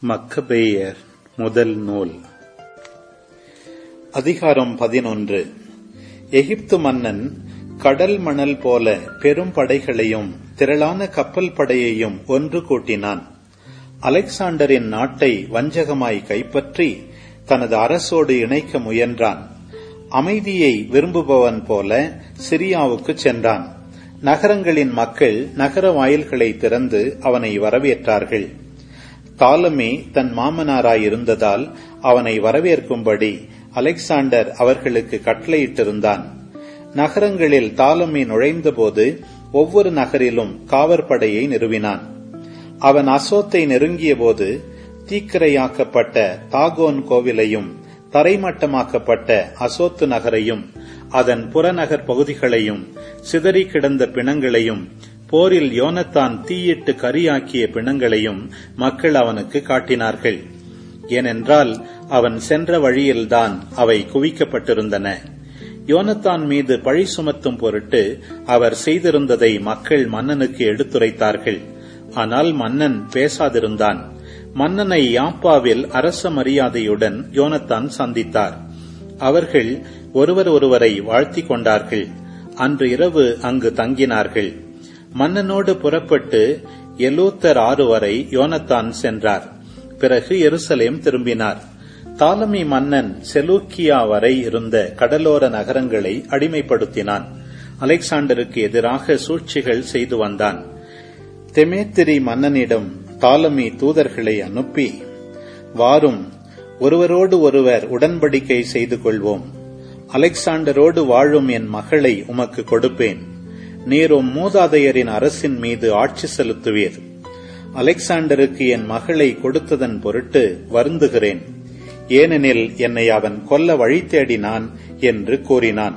மக்கபேயர் முதல் நூல் அதிகாரம் பதினொன்று எகிப்து மன்னன் கடல் மணல் போல பெரும் படைகளையும் திரளான கப்பல் படையையும் ஒன்று கூட்டினான் அலெக்சாண்டரின் நாட்டை வஞ்சகமாய் கைப்பற்றி தனது அரசோடு இணைக்க முயன்றான் அமைதியை விரும்புபவன் போல சிரியாவுக்கு சென்றான் நகரங்களின் மக்கள் நகர வாயில்களை திறந்து அவனை வரவேற்றார்கள் தாலமே தன் மாமனாராயிருந்ததால் அவனை வரவேற்கும்படி அலெக்சாண்டர் அவர்களுக்கு கட்டளையிட்டிருந்தான் நகரங்களில் தாலமே நுழைந்தபோது ஒவ்வொரு நகரிலும் காவற்படையை நிறுவினான் அவன் அசோத்தை நெருங்கியபோது தீக்கிரையாக்கப்பட்ட தாகோன் கோவிலையும் தரைமட்டமாக்கப்பட்ட அசோத்து நகரையும் அதன் புறநகர் பகுதிகளையும் சிதறி கிடந்த பிணங்களையும் போரில் யோனத்தான் தீயிட்டு கரியாக்கிய பிணங்களையும் மக்கள் அவனுக்கு காட்டினார்கள் ஏனென்றால் அவன் சென்ற வழியில்தான் அவை குவிக்கப்பட்டிருந்தன யோனத்தான் மீது பழி சுமத்தும் பொருட்டு அவர் செய்திருந்ததை மக்கள் மன்னனுக்கு எடுத்துரைத்தார்கள் ஆனால் மன்னன் பேசாதிருந்தான் மன்னனை யாப்பாவில் அரச மரியாதையுடன் யோனத்தான் சந்தித்தார் அவர்கள் ஒருவர் ஒருவரை வாழ்த்திக் கொண்டார்கள் அன்று இரவு அங்கு தங்கினார்கள் மன்னனோடு புறப்பட்டு எலூத்தர் ஆறு வரை யோனத்தான் சென்றார் பிறகு எருசலேம் திரும்பினார் தாலமி மன்னன் செலூக்கியா வரை இருந்த கடலோர நகரங்களை அடிமைப்படுத்தினான் அலெக்சாண்டருக்கு எதிராக சூழ்ச்சிகள் செய்து வந்தான் தெமேத்திரி மன்னனிடம் தாலமி தூதர்களை அனுப்பி வாரும் ஒருவரோடு ஒருவர் உடன்படிக்கை செய்து கொள்வோம் அலெக்சாண்டரோடு வாழும் என் மகளை உமக்கு கொடுப்பேன் நீரும் மூதாதையரின் அரசின் மீது ஆட்சி செலுத்துவீர் அலெக்சாண்டருக்கு என் மகளை கொடுத்ததன் பொருட்டு வருந்துகிறேன் ஏனெனில் என்னை அவன் கொல்ல வழி தேடினான் என்று கூறினான்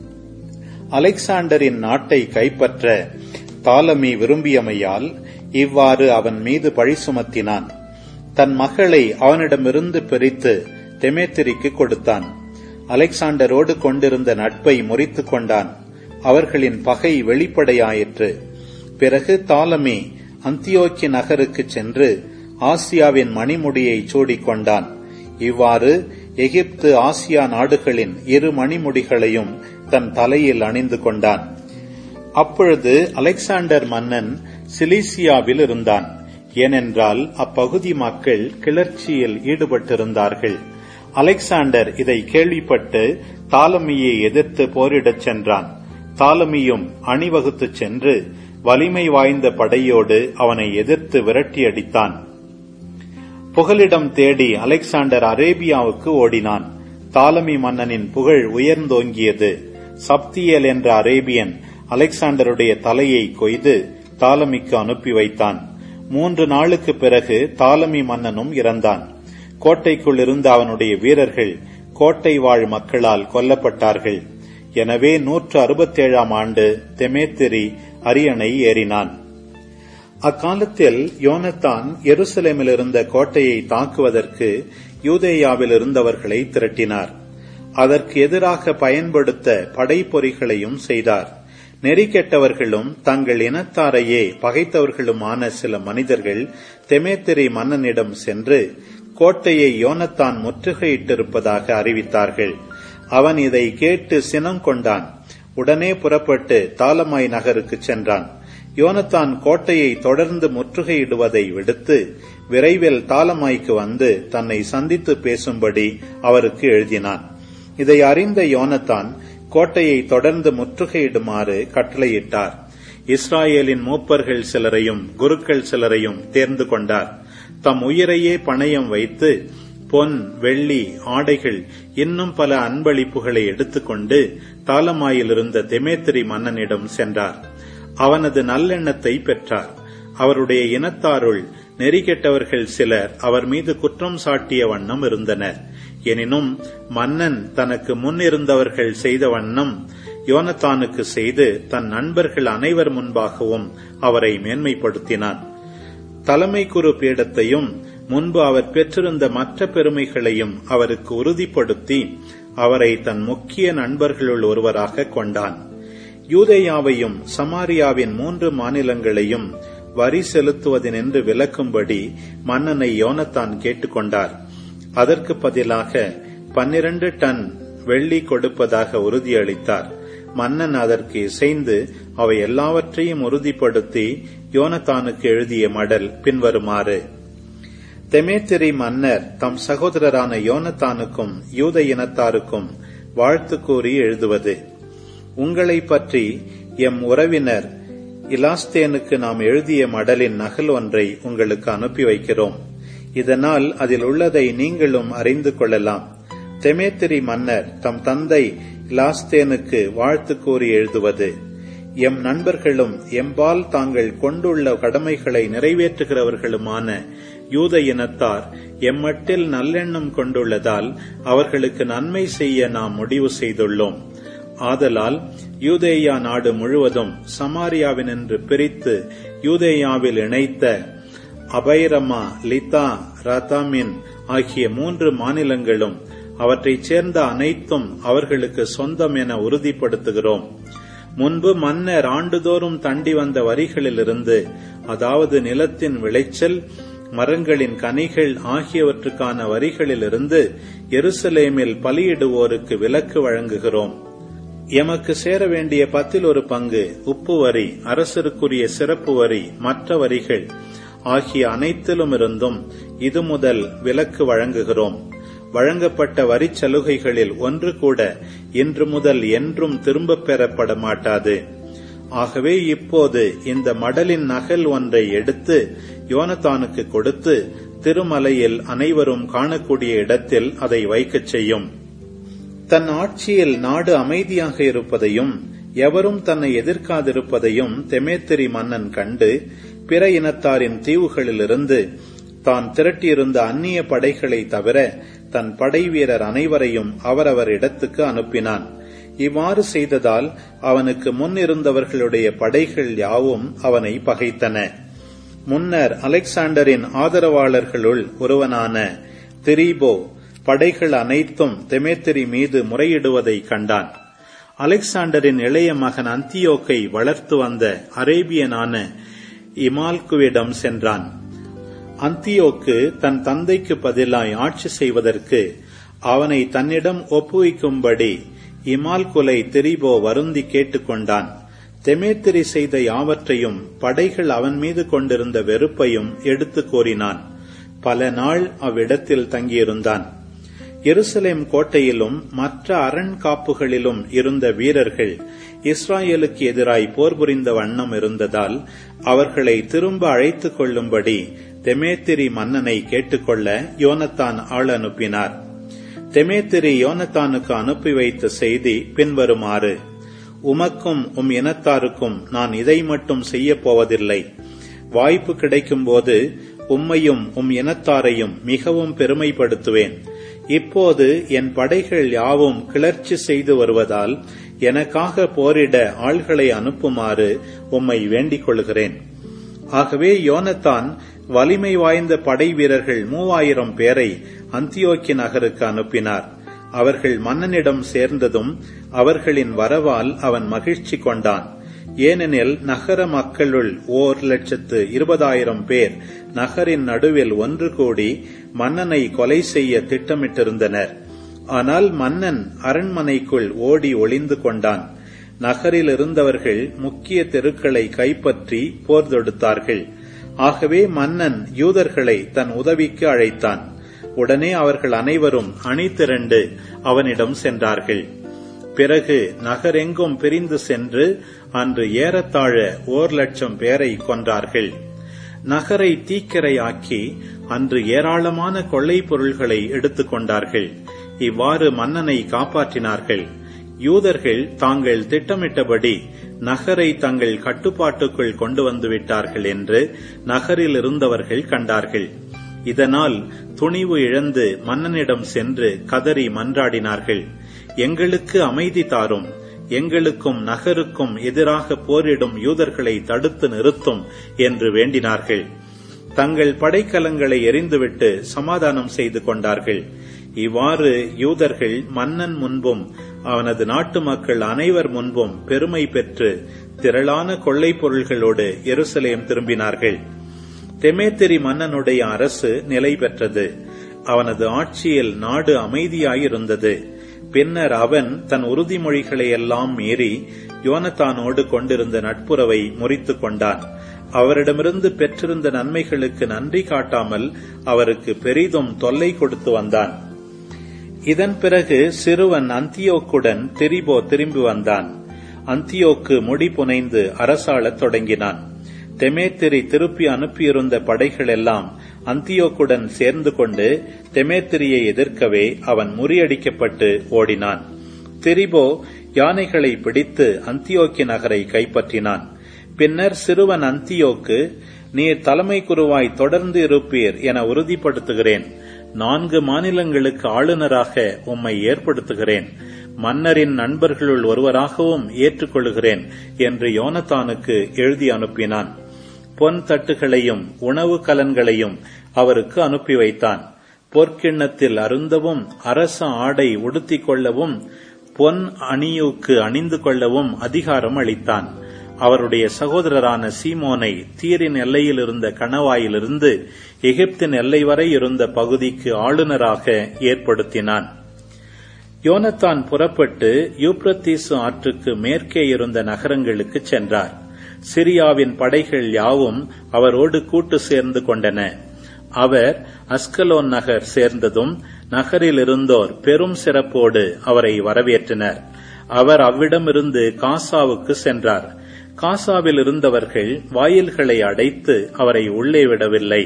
அலெக்சாண்டரின் நாட்டை கைப்பற்ற தாலமி விரும்பியமையால் இவ்வாறு அவன் மீது பழி சுமத்தினான் தன் மகளை அவனிடமிருந்து பிரித்து தெமேத்திரிக்கு கொடுத்தான் அலெக்சாண்டரோடு கொண்டிருந்த நட்பை முறித்துக் கொண்டான் அவர்களின் பகை வெளிப்படையாயிற்று பிறகு தாலமி அந்தியோக்கி நகருக்கு சென்று ஆசியாவின் மணிமுடியை சூடிக்கொண்டான் இவ்வாறு எகிப்து ஆசியா நாடுகளின் இரு மணிமுடிகளையும் தன் தலையில் அணிந்து கொண்டான் அப்பொழுது அலெக்சாண்டர் மன்னன் சிலிசியாவில் இருந்தான் ஏனென்றால் அப்பகுதி மக்கள் கிளர்ச்சியில் ஈடுபட்டிருந்தார்கள் அலெக்சாண்டர் இதை கேள்விப்பட்டு தாலமியை எதிர்த்து போரிடச் சென்றான் தாலமியும் அணிவகுத்துச் சென்று வலிமை வாய்ந்த படையோடு அவனை எதிர்த்து விரட்டி அடித்தான் புகலிடம் தேடி அலெக்சாண்டர் அரேபியாவுக்கு ஓடினான் தாலமி மன்னனின் புகழ் உயர்ந்தோங்கியது சப்தியல் என்ற அரேபியன் அலெக்சாண்டருடைய தலையை கொய்து தாலமிக்கு அனுப்பி வைத்தான் மூன்று நாளுக்கு பிறகு தாலமி மன்னனும் இறந்தான் கோட்டைக்குள் இருந்த அவனுடைய வீரர்கள் கோட்டை வாழ் மக்களால் கொல்லப்பட்டார்கள் எனவே நூற்று அறுபத்தேழாம் ஆண்டு தெமேத்திரி அரியணை ஏறினான் அக்காலத்தில் யோனத்தான் எருசலேமில் இருந்த கோட்டையை தாக்குவதற்கு யூதேயாவில் இருந்தவர்களை திரட்டினார் அதற்கு எதிராக பயன்படுத்த படைப்பொறிகளையும் செய்தார் நெறி கெட்டவர்களும் தங்கள் இனத்தாரையே பகைத்தவர்களுமான சில மனிதர்கள் தெமேத்திரி மன்னனிடம் சென்று கோட்டையை யோனத்தான் முற்றுகையிட்டிருப்பதாக அறிவித்தார்கள் அவன் இதை கேட்டு சினம் கொண்டான் உடனே புறப்பட்டு தாலமாய் நகருக்கு சென்றான் யோனத்தான் கோட்டையை தொடர்ந்து முற்றுகையிடுவதை விடுத்து விரைவில் தாலமாய்க்கு வந்து தன்னை சந்தித்து பேசும்படி அவருக்கு எழுதினான் இதை அறிந்த யோனத்தான் கோட்டையை தொடர்ந்து முற்றுகையிடுமாறு கட்டளையிட்டார் இஸ்ராயேலின் மூப்பர்கள் சிலரையும் குருக்கள் சிலரையும் தேர்ந்து கொண்டார் தம் உயிரையே பணயம் வைத்து பொன் வெள்ளி ஆடைகள் இன்னும் பல அன்பளிப்புகளை எடுத்துக்கொண்டு தாலமாயில் இருந்த தெமேத்திரி மன்னனிடம் சென்றார் அவனது நல்லெண்ணத்தை பெற்றார் அவருடைய இனத்தாருள் நெறிகெட்டவர்கள் சிலர் அவர் மீது குற்றம் சாட்டிய வண்ணம் இருந்தனர் எனினும் மன்னன் தனக்கு முன் இருந்தவர்கள் செய்த வண்ணம் யோனத்தானுக்கு செய்து தன் நண்பர்கள் அனைவர் முன்பாகவும் அவரை மேன்மைப்படுத்தினான் தலைமை குரு பீடத்தையும் முன்பு அவர் பெற்றிருந்த மற்ற பெருமைகளையும் அவருக்கு உறுதிப்படுத்தி அவரை தன் முக்கிய நண்பர்களுள் ஒருவராக கொண்டான் யூதேயாவையும் சமாரியாவின் மூன்று மாநிலங்களையும் வரி செலுத்துவதென்று விலக்கும்படி மன்னனை யோனத்தான் கேட்டுக்கொண்டார் அதற்கு பதிலாக பன்னிரண்டு டன் வெள்ளி கொடுப்பதாக உறுதியளித்தார் மன்னன் அதற்கு இசைந்து அவை எல்லாவற்றையும் உறுதிப்படுத்தி யோனத்தானுக்கு எழுதிய மடல் பின்வருமாறு தெமேத்திரி மன்னர் தம் சகோதரரான யோனத்தானுக்கும் யூத இனத்தாருக்கும் வாழ்த்து கூறி எழுதுவது உங்களை பற்றி எம் உறவினர் இலாஸ்தேனுக்கு நாம் எழுதிய மடலின் நகல் ஒன்றை உங்களுக்கு அனுப்பி வைக்கிறோம் இதனால் அதில் உள்ளதை நீங்களும் அறிந்து கொள்ளலாம் தெமேத்திரி மன்னர் தம் தந்தை இலாஸ்தேனுக்கு வாழ்த்து கூறி எழுதுவது எம் நண்பர்களும் எம்பால் தாங்கள் கொண்டுள்ள கடமைகளை நிறைவேற்றுகிறவர்களுமான யூத இனத்தார் எம்மட்டில் நல்லெண்ணம் கொண்டுள்ளதால் அவர்களுக்கு நன்மை செய்ய நாம் முடிவு செய்துள்ளோம் ஆதலால் யூதேயா நாடு முழுவதும் சமாரியாவினின்று பிரித்து யூதேயாவில் இணைத்த அபைரமா லிதா ரதாமின் ஆகிய மூன்று மாநிலங்களும் அவற்றைச் சேர்ந்த அனைத்தும் அவர்களுக்கு சொந்தம் என உறுதிப்படுத்துகிறோம் முன்பு மன்னர் ஆண்டுதோறும் தண்டி வந்த வரிகளிலிருந்து அதாவது நிலத்தின் விளைச்சல் மரங்களின் கனிகள் ஆகியவற்றுக்கான வரிகளிலிருந்து எருசலேமில் பலியிடுவோருக்கு விலக்கு வழங்குகிறோம் எமக்கு சேர வேண்டிய பத்தில் ஒரு பங்கு உப்பு வரி அரசருக்குரிய சிறப்பு வரி மற்ற வரிகள் ஆகிய அனைத்திலும் இருந்தும் இது முதல் விலக்கு வழங்குகிறோம் வழங்கப்பட்ட வரி சலுகைகளில் ஒன்று கூட இன்று முதல் என்றும் திரும்பப் பெறப்பட மாட்டாது ஆகவே இப்போது இந்த மடலின் நகல் ஒன்றை எடுத்து யோனத்தானுக்கு கொடுத்து திருமலையில் அனைவரும் காணக்கூடிய இடத்தில் அதை வைக்கச் செய்யும் தன் ஆட்சியில் நாடு அமைதியாக இருப்பதையும் எவரும் தன்னை எதிர்க்காதிருப்பதையும் தெமேத்திரி மன்னன் கண்டு பிற இனத்தாரின் தீவுகளிலிருந்து தான் திரட்டியிருந்த அந்நிய படைகளை தவிர தன் படை வீரர் அனைவரையும் அவரவர் இடத்துக்கு அனுப்பினான் இவ்வாறு செய்ததால் அவனுக்கு முன் இருந்தவர்களுடைய படைகள் யாவும் அவனை பகைத்தன முன்னர் அலெக்சாண்டரின் ஆதரவாளர்களுள் ஒருவனான திரீபோ படைகள் அனைத்தும் தெமேத்திரி மீது முறையிடுவதை கண்டான் அலெக்சாண்டரின் இளைய மகன் அந்தியோக்கை வளர்த்து வந்த அரேபியனான இமால்குவிடம் சென்றான் அந்தியோக்கு தன் தந்தைக்கு பதிலாய் ஆட்சி செய்வதற்கு அவனை தன்னிடம் ஒப்புவிக்கும்படி இமால்குலை திரிபோ வருந்தி கேட்டுக்கொண்டான் தெமேத்திரி செய்த யாவற்றையும் படைகள் அவன் மீது கொண்டிருந்த வெறுப்பையும் எடுத்து கூறினான் பல நாள் அவ்விடத்தில் தங்கியிருந்தான் எருசலேம் கோட்டையிலும் மற்ற அரண் காப்புகளிலும் இருந்த வீரர்கள் இஸ்ராயலுக்கு எதிராய் போர் புரிந்த வண்ணம் இருந்ததால் அவர்களை திரும்ப அழைத்துக் கொள்ளும்படி தெமேத்திரி மன்னனை கேட்டுக்கொள்ள யோனத்தான் ஆள் அனுப்பினார் தெமேத்திரி யோனத்தானுக்கு அனுப்பி வைத்த செய்தி பின்வருமாறு உமக்கும் உம் இனத்தாருக்கும் நான் இதை மட்டும் செய்யப் போவதில்லை வாய்ப்பு கிடைக்கும்போது உம்மையும் உம் இனத்தாரையும் மிகவும் பெருமைப்படுத்துவேன் இப்போது என் படைகள் யாவும் கிளர்ச்சி செய்து வருவதால் எனக்காக போரிட ஆள்களை அனுப்புமாறு உம்மை வேண்டிக் கொள்கிறேன் ஆகவே யோனத்தான் வலிமை வாய்ந்த படை வீரர்கள் மூவாயிரம் பேரை அந்தியோக்கி நகருக்கு அனுப்பினார் அவர்கள் மன்னனிடம் சேர்ந்ததும் அவர்களின் வரவால் அவன் மகிழ்ச்சி கொண்டான் ஏனெனில் நகர மக்களுள் ஓர் லட்சத்து இருபதாயிரம் பேர் நகரின் நடுவில் ஒன்று கூடி மன்னனை கொலை செய்ய திட்டமிட்டிருந்தனர் ஆனால் மன்னன் அரண்மனைக்குள் ஓடி ஒளிந்து கொண்டான் நகரில் இருந்தவர்கள் முக்கிய தெருக்களை கைப்பற்றி போர் தொடுத்தார்கள் ஆகவே மன்னன் யூதர்களை தன் உதவிக்கு அழைத்தான் உடனே அவர்கள் அனைவரும் அணி திரண்டு அவனிடம் சென்றார்கள் பிறகு நகரெங்கும் பிரிந்து சென்று அன்று ஏறத்தாழ ஓர் லட்சம் பேரை கொன்றார்கள் நகரை தீக்கிரையாக்கி அன்று ஏராளமான கொள்ளை பொருள்களை எடுத்துக் கொண்டார்கள் இவ்வாறு மன்னனை காப்பாற்றினார்கள் யூதர்கள் தாங்கள் திட்டமிட்டபடி நகரை தங்கள் கட்டுப்பாட்டுக்குள் கொண்டு வந்து விட்டார்கள் என்று நகரில் இருந்தவர்கள் கண்டார்கள் இதனால் துணிவு இழந்து மன்னனிடம் சென்று கதறி மன்றாடினார்கள் எங்களுக்கு அமைதி தாரும் எங்களுக்கும் நகருக்கும் எதிராக போரிடும் யூதர்களை தடுத்து நிறுத்தும் என்று வேண்டினார்கள் தங்கள் படைக்கலங்களை எரிந்துவிட்டு சமாதானம் செய்து கொண்டார்கள் இவ்வாறு யூதர்கள் மன்னன் முன்பும் அவனது நாட்டு மக்கள் அனைவர் முன்பும் பெருமை பெற்று திரளான கொள்ளை பொருள்களோடு எருசலேம் திரும்பினார்கள் தெமேத்திரி மன்னனுடைய அரசு நிலை பெற்றது அவனது ஆட்சியில் நாடு அமைதியாயிருந்தது பின்னர் அவன் தன் உறுதிமொழிகளை எல்லாம் மீறி யோனத்தானோடு கொண்டிருந்த நட்புறவை முறித்துக் கொண்டான் அவரிடமிருந்து பெற்றிருந்த நன்மைகளுக்கு நன்றி காட்டாமல் அவருக்கு பெரிதும் தொல்லை கொடுத்து வந்தான் இதன் பிறகு சிறுவன் அந்தியோக்குடன் திரிபோ திரும்பி வந்தான் அந்தியோக்கு முடி புனைந்து அரசாளத் தொடங்கினான் தெமேத்திரி திருப்பி அனுப்பியிருந்த படைகள் எல்லாம் அந்தியோக்குடன் சேர்ந்து கொண்டு தெமேத்திரியை எதிர்க்கவே அவன் முறியடிக்கப்பட்டு ஓடினான் திரிபோ யானைகளை பிடித்து அந்தியோக்கி நகரை கைப்பற்றினான் பின்னர் சிறுவன் அந்தியோக்கு நீர் தலைமை குருவாய் தொடர்ந்து இருப்பீர் என உறுதிப்படுத்துகிறேன் நான்கு மாநிலங்களுக்கு ஆளுநராக உம்மை ஏற்படுத்துகிறேன் மன்னரின் நண்பர்களுள் ஒருவராகவும் ஏற்றுக்கொள்கிறேன் என்று யோனத்தானுக்கு எழுதி அனுப்பினான் பொன் தட்டுகளையும் உணவு கலன்களையும் அவருக்கு அனுப்பி வைத்தான் பொற்கிண்ணத்தில் அருந்தவும் அரச ஆடை உடுத்திக் கொள்ளவும் பொன் அணியுக்கு அணிந்து கொள்ளவும் அதிகாரம் அளித்தான் அவருடைய சகோதரரான சீமோனை தீரின் எல்லையில் இருந்த கணவாயிலிருந்து எகிப்தின் எல்லை வரை இருந்த பகுதிக்கு ஆளுநராக ஏற்படுத்தினான் யோனத்தான் புறப்பட்டு யூப்ரத்தீசு ஆற்றுக்கு மேற்கே இருந்த நகரங்களுக்கு சென்றார் சிரியாவின் படைகள் யாவும் அவரோடு கூட்டு சேர்ந்து கொண்டன அவர் அஸ்கலோன் நகர் சேர்ந்ததும் நகரில் இருந்தோர் பெரும் சிறப்போடு அவரை வரவேற்றனர் அவர் அவ்விடமிருந்து காசாவுக்கு சென்றார் காசாவில் இருந்தவர்கள் வாயில்களை அடைத்து அவரை உள்ளே விடவில்லை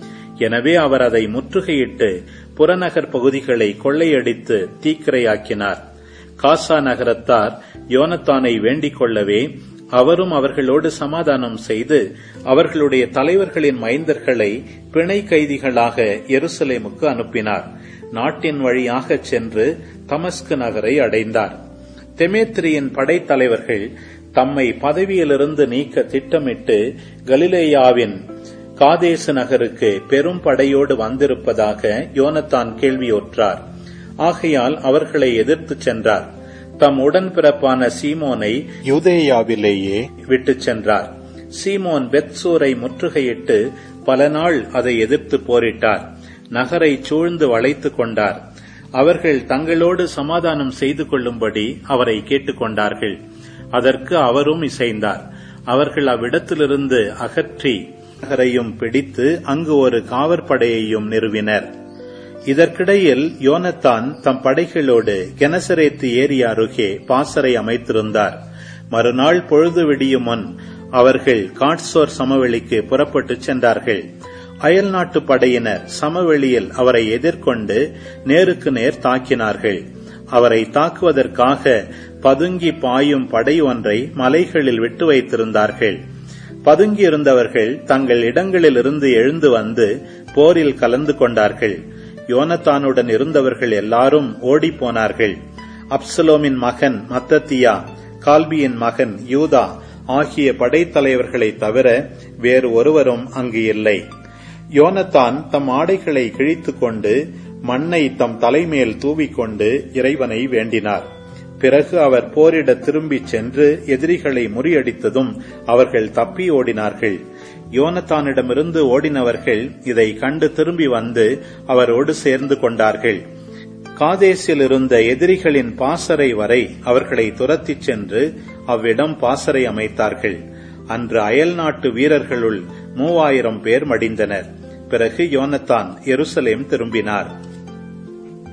எனவே அவர் அதை முற்றுகையிட்டு புறநகர் பகுதிகளை கொள்ளையடித்து தீக்கிரையாக்கினார் காசா நகரத்தார் யோனத்தானை வேண்டிக் கொள்ளவே அவரும் அவர்களோடு சமாதானம் செய்து அவர்களுடைய தலைவர்களின் மைந்தர்களை பிணை கைதிகளாக எருசலேமுக்கு அனுப்பினார் நாட்டின் வழியாக சென்று தமஸ்கு நகரை அடைந்தார் தெமேத்திரியின் படைத்தலைவர்கள் தம்மை பதவியிலிருந்து நீக்க திட்டமிட்டு கலிலேயாவின் காதேசு நகருக்கு பெரும் படையோடு வந்திருப்பதாக யோனத்தான் கேள்வியுற்றார் ஆகையால் அவர்களை எதிர்த்துச் சென்றார் தம் உடன்பிறப்பான சீமோனை யூதேயாவிலேயே விட்டுச் சென்றார் சீமோன் பெத்சூரை முற்றுகையிட்டு பல நாள் அதை எதிர்த்து போரிட்டார் நகரை சூழ்ந்து வளைத்துக் கொண்டார் அவர்கள் தங்களோடு சமாதானம் செய்து கொள்ளும்படி அவரை கேட்டுக்கொண்டார்கள் அதற்கு அவரும் இசைந்தார் அவர்கள் அவ்விடத்திலிருந்து அகற்றி நகரையும் பிடித்து அங்கு ஒரு காவற்படையையும் நிறுவினர் இதற்கிடையில் யோனத்தான் தம் படைகளோடு கெனசரேத்து ஏரி அருகே பாசறை அமைத்திருந்தார் மறுநாள் பொழுது விடியும் முன் அவர்கள் காட்சோர் சமவெளிக்கு புறப்பட்டுச் சென்றார்கள் அயல் நாட்டு படையினர் சமவெளியில் அவரை எதிர்கொண்டு நேருக்கு நேர் தாக்கினார்கள் அவரை தாக்குவதற்காக பதுங்கி பாயும் படை ஒன்றை மலைகளில் விட்டு வைத்திருந்தார்கள் பதுங்கியிருந்தவர்கள் தங்கள் இடங்களிலிருந்து எழுந்து வந்து போரில் கலந்து கொண்டார்கள் யோனத்தானுடன் இருந்தவர்கள் எல்லாரும் ஓடிப்போனார்கள் அப்சலோமின் மகன் மத்தத்தியா கால்பியின் மகன் யூதா ஆகிய படைத்தலைவர்களை தவிர வேறு ஒருவரும் அங்கு இல்லை யோனத்தான் தம் ஆடைகளை கிழித்துக் கொண்டு மண்ணை தம் தலைமேல் தூவிக்கொண்டு இறைவனை வேண்டினார் பிறகு அவர் போரிட திரும்பிச் சென்று எதிரிகளை முறியடித்ததும் அவர்கள் தப்பி ஓடினார்கள் யோனத்தானிடமிருந்து ஓடினவர்கள் இதை கண்டு திரும்பி வந்து அவரோடு சேர்ந்து கொண்டார்கள் காதேசில் இருந்த எதிரிகளின் பாசறை வரை அவர்களை துரத்திச் சென்று அவ்விடம் பாசறை அமைத்தார்கள் அன்று அயல் நாட்டு வீரர்களுள் மூவாயிரம் பேர் மடிந்தனர் பிறகு யோனத்தான் எருசலேம் திரும்பினார்